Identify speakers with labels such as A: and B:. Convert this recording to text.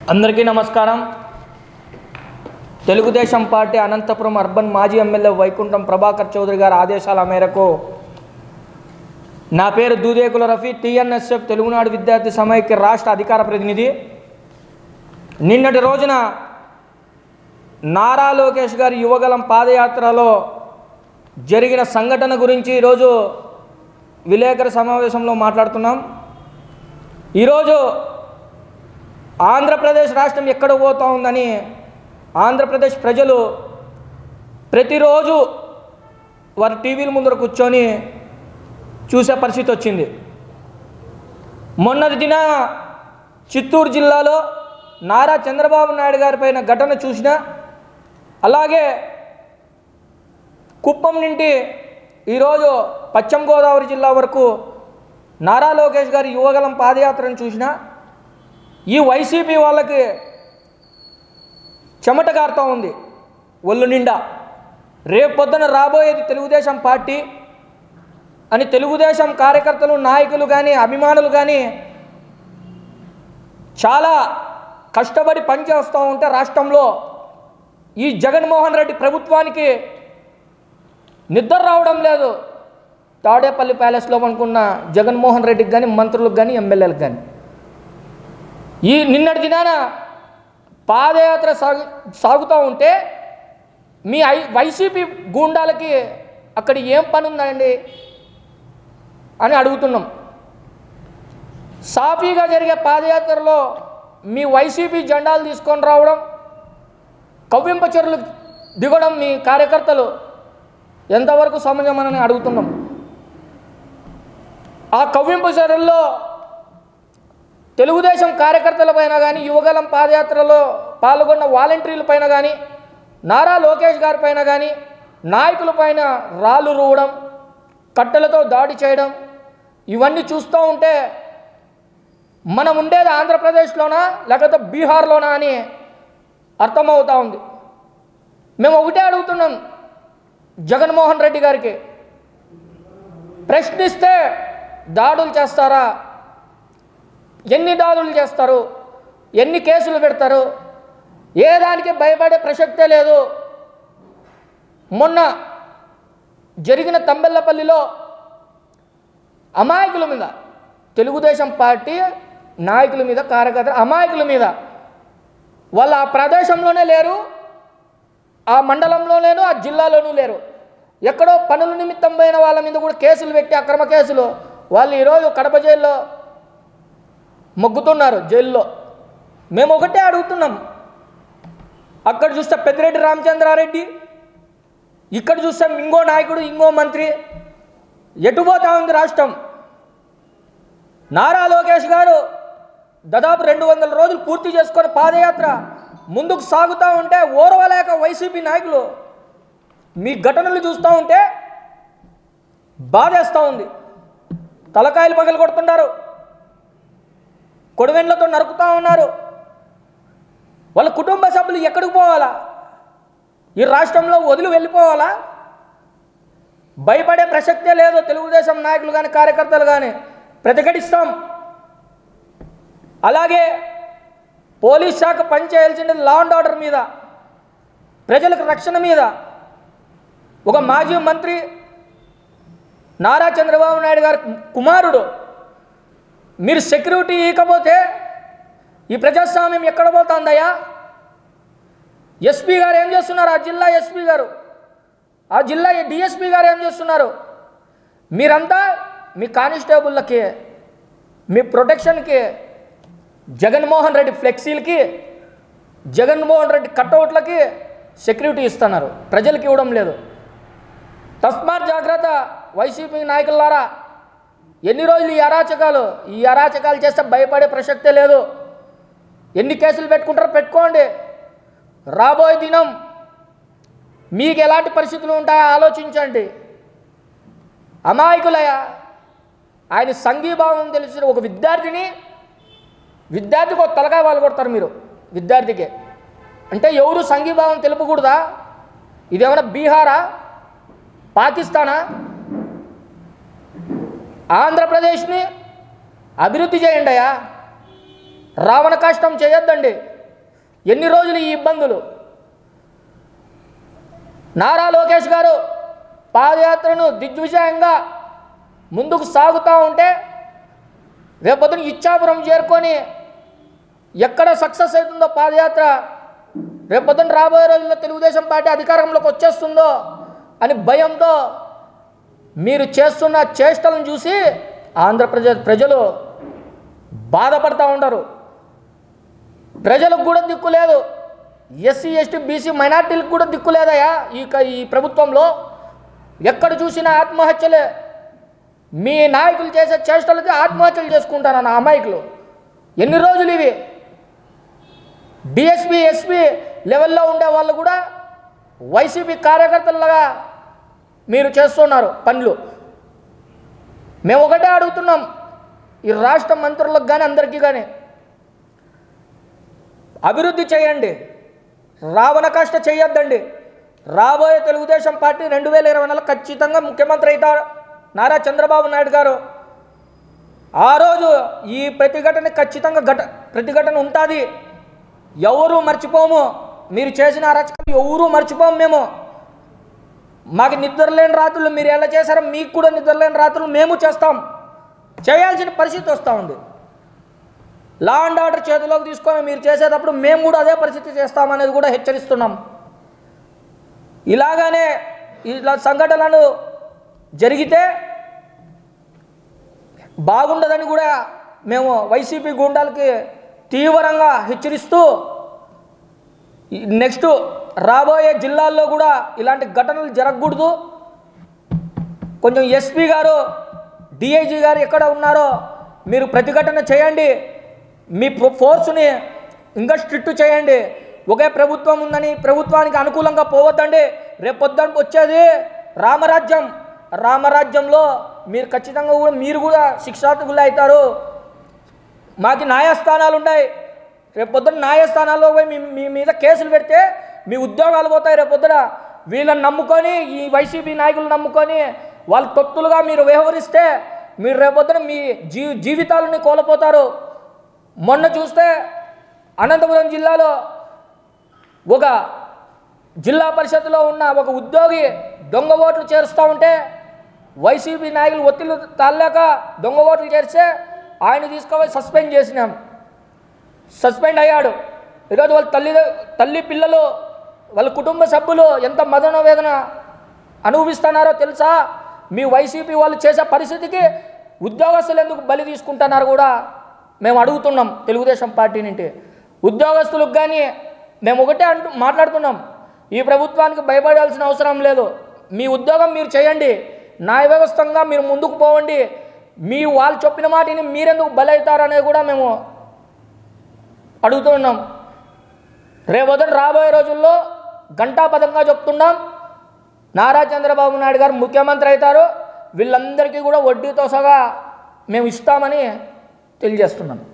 A: అందరికీ నమస్కారం Telugu Desam party Anantapur urban మాజీ ఎమ్మెల్యే వైకుంఠం ప్రభాకర్ చౌదరి గారి ఆదేశాల మేరకు నా పేరు దూదేకుల రఫీ టీఎన్ఎస్ఎఫ్ తెలుగునాడు విద్యార్థి సమైక్య రాష్ట్ర అధికార ప్రతినిధి నిన్నటి రోజున నారా లోకేష్ గారి యువగలం పాదయాత్రలో జరిగిన సంఘటన గురించి ఈరోజు విలేకరు సమావేశంలో మాట్లాడుతున్నాం ఈరోజు ఆంధ్రప్రదేశ్ రాష్ట్రం ఎక్కడ పోతా ఉందని ఆంధ్రప్రదేశ్ ప్రజలు ప్రతిరోజు వారి టీవీల ముందర కూర్చొని చూసే పరిస్థితి వచ్చింది మొన్నటి దిన చిత్తూరు జిల్లాలో నారా చంద్రబాబు నాయుడు గారి పైన ఘటన చూసిన అలాగే కుప్పం నుండి ఈరోజు పశ్చిమ గోదావరి జిల్లా వరకు నారా లోకేష్ గారి యువగలం పాదయాత్రను చూసిన ఈ వైసీపీ వాళ్ళకి చెమట కారుతూ ఉంది ఒళ్ళు నిండా రేపు పొద్దున రాబోయేది తెలుగుదేశం పార్టీ అని తెలుగుదేశం కార్యకర్తలు నాయకులు కానీ అభిమానులు కానీ చాలా కష్టపడి పనిచేస్తూ ఉంటే రాష్ట్రంలో ఈ జగన్మోహన్ రెడ్డి ప్రభుత్వానికి నిద్ర రావడం లేదు తాడేపల్లి ప్యాలెస్లో అనుకున్న జగన్మోహన్ రెడ్డికి కానీ మంత్రులకు కానీ ఎమ్మెల్యేలకు కానీ ఈ నిన్నటి దినాన పాదయాత్ర సాగు సాగుతూ ఉంటే మీ ఐ వైసీపీ గూండాలకి అక్కడ ఏం పని ఉందండి అని అడుగుతున్నాం సాఫీగా జరిగే పాదయాత్రలో మీ వైసీపీ జెండాలు తీసుకొని రావడం కవ్వింప చర్యలు దిగడం మీ కార్యకర్తలు ఎంతవరకు సమంజమని అడుగుతున్నాం ఆ కవ్వింపు చర్యల్లో తెలుగుదేశం కార్యకర్తల పైన కానీ యువగలం పాదయాత్రలో పాల్గొన్న వాలంటీర్ల పైన కానీ నారా లోకేష్ గారి పైన కానీ నాయకుల పైన రాళ్ళు రువ్వడం కట్టెలతో దాడి చేయడం ఇవన్నీ చూస్తూ ఉంటే మనం ఉండేది ఆంధ్రప్రదేశ్లోనా లేకపోతే బీహార్లోనా అని అర్థమవుతా ఉంది మేము ఒకటే అడుగుతున్నాం జగన్మోహన్ రెడ్డి గారికి ప్రశ్నిస్తే దాడులు చేస్తారా ఎన్ని దాడులు చేస్తారు ఎన్ని కేసులు పెడతారు ఏ దానికి భయపడే ప్రసక్తే లేదు మొన్న జరిగిన తంబెల్లపల్లిలో అమాయకుల మీద తెలుగుదేశం పార్టీ నాయకుల మీద కార్యకర్తల అమాయకుల మీద వాళ్ళు ఆ ప్రదేశంలోనే లేరు ఆ మండలంలో లేరు ఆ జిల్లాలోనూ లేరు ఎక్కడో పనుల నిమిత్తం పోయిన వాళ్ళ మీద కూడా కేసులు పెట్టి అక్రమ కేసులు వాళ్ళు ఈరోజు కడప జైల్లో మొగ్గుతున్నారు జైల్లో మేము ఒకటే అడుగుతున్నాం అక్కడ చూస్తే పెద్దిరెడ్డి రామచంద్రారెడ్డి ఇక్కడ చూస్తే ఇంకో నాయకుడు ఇంకో మంత్రి ఎటు పోతా ఉంది రాష్ట్రం నారా లోకేష్ గారు దాదాపు రెండు వందల రోజులు పూర్తి చేసుకొని పాదయాత్ర ముందుకు సాగుతూ ఉంటే ఓర్వలేక వైసీపీ నాయకులు మీ ఘటనలు చూస్తూ ఉంటే బాధేస్తూ ఉంది తలకాయలు పగలు కొడుతున్నారు కొడివెండ్లతో నరుకుతూ ఉన్నారు వాళ్ళ కుటుంబ సభ్యులు ఎక్కడికి పోవాలా ఈ రాష్ట్రంలో వదిలి వెళ్ళిపోవాలా భయపడే ప్రసక్తే లేదు తెలుగుదేశం నాయకులు కానీ కార్యకర్తలు కానీ ప్రతిఘటిస్తాం అలాగే పోలీస్ శాఖ పనిచేయాల్సింది లా అండ్ ఆర్డర్ మీద ప్రజలకు రక్షణ మీద ఒక మాజీ మంత్రి నారా చంద్రబాబు నాయుడు గారి కుమారుడు మీరు సెక్యూరిటీ ఇవ్వకపోతే ఈ ప్రజాస్వామ్యం ఎక్కడ పోతుందయ్యా ఎస్పీ గారు ఏం చేస్తున్నారు ఆ జిల్లా ఎస్పీ గారు ఆ జిల్లా డిఎస్పీ గారు ఏం చేస్తున్నారు మీరంతా మీ కానిస్టేబుల్లకి మీ ప్రొటెక్షన్కి జగన్మోహన్ రెడ్డి ఫ్లెక్సీలకి జగన్మోహన్ రెడ్డి కట్అవుట్లకి సెక్యూరిటీ ఇస్తున్నారు ప్రజలకు ఇవ్వడం లేదు తస్మాత్ జాగ్రత్త వైసీపీ నాయకులారా ఎన్ని రోజులు ఈ అరాచకాలు ఈ అరాచకాలు చేస్తే భయపడే ప్రసక్తే లేదు ఎన్ని కేసులు పెట్టుకుంటారో పెట్టుకోండి రాబోయే దినం మీకు ఎలాంటి పరిస్థితులు ఉంటాయో ఆలోచించండి అమాయకులయ్యా ఆయన సంఘీభావం తెలిసిన ఒక విద్యార్థిని విద్యార్థికి ఒక తలకాయ వాళ్ళు కొడతారు మీరు విద్యార్థికి అంటే ఎవరు సంఘీభావం తెలుపకూడదా ఇదేమైనా బీహారా పాకిస్తానా ఆంధ్రప్రదేశ్ని అభివృద్ధి చేయండి అయ్యా రావణ కష్టం చేయొద్దండి ఎన్ని రోజులు ఈ ఇబ్బందులు నారా లోకేష్ గారు పాదయాత్రను దిగ్విజయంగా ముందుకు సాగుతూ ఉంటే రేపొద్దున ఇచ్చాపురం చేరుకొని ఎక్కడ సక్సెస్ అవుతుందో పాదయాత్ర రేపొద్దున రాబోయే రోజుల్లో తెలుగుదేశం పార్టీ అధికారంలోకి వచ్చేస్తుందో అని భయంతో మీరు చేస్తున్న చేష్టలను చూసి ఆంధ్రప్రదేశ్ ప్రజలు బాధపడతా ఉంటారు ప్రజలకు కూడా దిక్కు లేదు ఎస్సీ ఎస్టీ బీసీ మైనార్టీలకు కూడా దిక్కు లేదయా ఈ క- ఈ ప్రభుత్వంలో ఎక్కడ చూసినా ఆత్మహత్యలే మీ నాయకులు చేసే చేష్టలకి ఆత్మహత్యలు చేసుకుంటారన్న అమాయకులు ఎన్ని రోజులు ఇవి డిఎస్పీ ఎస్పీ లెవెల్లో ఉండే వాళ్ళు కూడా వైసీపీ కార్యకర్తలుగా మీరు చేస్తున్నారు పనులు మేము ఒకటే అడుగుతున్నాం ఈ రాష్ట్ర మంత్రులకు కానీ అందరికీ కానీ అభివృద్ధి చేయండి రావణ కష్ట చేయొద్దండి రాబోయే తెలుగుదేశం పార్టీ రెండు వేల ఇరవై నాలుగు ఖచ్చితంగా ముఖ్యమంత్రి అవుతారు నారా చంద్రబాబు నాయుడు గారు ఆ రోజు ఈ ప్రతిఘటన ఖచ్చితంగా ఘట ప్రతిఘటన ఉంటుంది ఎవరు మర్చిపోము మీరు చేసిన అరచకం ఎవరూ మర్చిపోము మేము మాకు నిద్ర లేని రాత్రులు మీరు ఎలా చేశారో మీకు కూడా నిద్ర లేని రాత్రులు మేము చేస్తాం చేయాల్సిన పరిస్థితి వస్తూ ఉంది లా అండ్ ఆర్డర్ చేతిలోకి తీసుకొని మీరు చేసేటప్పుడు మేము కూడా అదే పరిస్థితి చేస్తామనేది కూడా హెచ్చరిస్తున్నాం ఇలాగానే ఇలా సంఘటనలు జరిగితే బాగుండదని కూడా మేము వైసీపీ గుండాలకి తీవ్రంగా హెచ్చరిస్తూ ఈ నెక్స్ట్ రాబోయే జిల్లాల్లో కూడా ఇలాంటి ఘటనలు జరగకూడదు కొంచెం ఎస్పీ గారు డిఐజీ గారు ఎక్కడ ఉన్నారో మీరు ప్రతిఘటన చేయండి మీ ప్రో- ఫోర్స్ని ఇంకా స్ట్రిక్ట్ చేయండి ఒకే ప్రభుత్వం ఉందని ప్రభుత్వానికి అనుకూలంగా పోవద్దండి రేపు పొద్దునకు వచ్చేది రామరాజ్యం రామరాజ్యంలో మీరు ఖచ్చితంగా కూడా మీరు కూడా శిక్షార్థులు అవుతారు మాకు న్యాయస్థానాలు ఉన్నాయి రేపు పొద్దున న్యాయస్థానాల్లో పోయి మీ మీ మీద కేసులు పెడితే మీ ఉద్యోగాలు పోతాయి రేపు పొద్దున వీళ్ళని నమ్ముకొని ఈ వైసీపీ నాయకులు నమ్ముకొని వాళ్ళు తొత్తులుగా మీరు వ్యవహరిస్తే మీరు రేపొద్దున మీ జీ జీవితాలని కోల్పోతారు మొన్న చూస్తే అనంతపురం జిల్లాలో ఒక జిల్లా పరిషత్లో ఉన్న ఒక ఉద్యోగి దొంగ ఓట్లు చేరుస్తూ ఉంటే వైసీపీ నాయకులు ఒత్తిళ్లు తాళలేక దొంగ ఓట్లు చేరిస్తే ఆయన తీసుకుపోయి సస్పెండ్ చేసినాం సస్పెండ్ అయ్యాడు ఈరోజు వాళ్ళ తల్లి తల్లి పిల్లలు వాళ్ళ కుటుంబ సభ్యులు ఎంత మదన వేదన అనుభవిస్తున్నారో తెలుసా మీ వైసీపీ వాళ్ళు చేసే పరిస్థితికి ఉద్యోగస్తులు ఎందుకు బలి తీసుకుంటున్నారు కూడా మేము అడుగుతున్నాం తెలుగుదేశం పార్టీ నుండి ఉద్యోగస్తులకు కానీ మేము ఒకటే అంటూ మాట్లాడుతున్నాం ఈ ప్రభుత్వానికి భయపడాల్సిన అవసరం లేదు మీ ఉద్యోగం మీరు చేయండి న్యాయ వ్యవస్థంగా మీరు ముందుకు పోవండి మీ వాళ్ళు చెప్పిన మాటని మీరెందుకు బలవుతారనేది కూడా మేము అడుగుతున్నాం రేపొద్దున రాబోయే రోజుల్లో ఘంటాపథంగా చెప్తున్నాం నారా చంద్రబాబు నాయుడు గారు ముఖ్యమంత్రి అవుతారు వీళ్ళందరికీ కూడా వడ్డీతో సగా మేము ఇస్తామని తెలియజేస్తున్నాం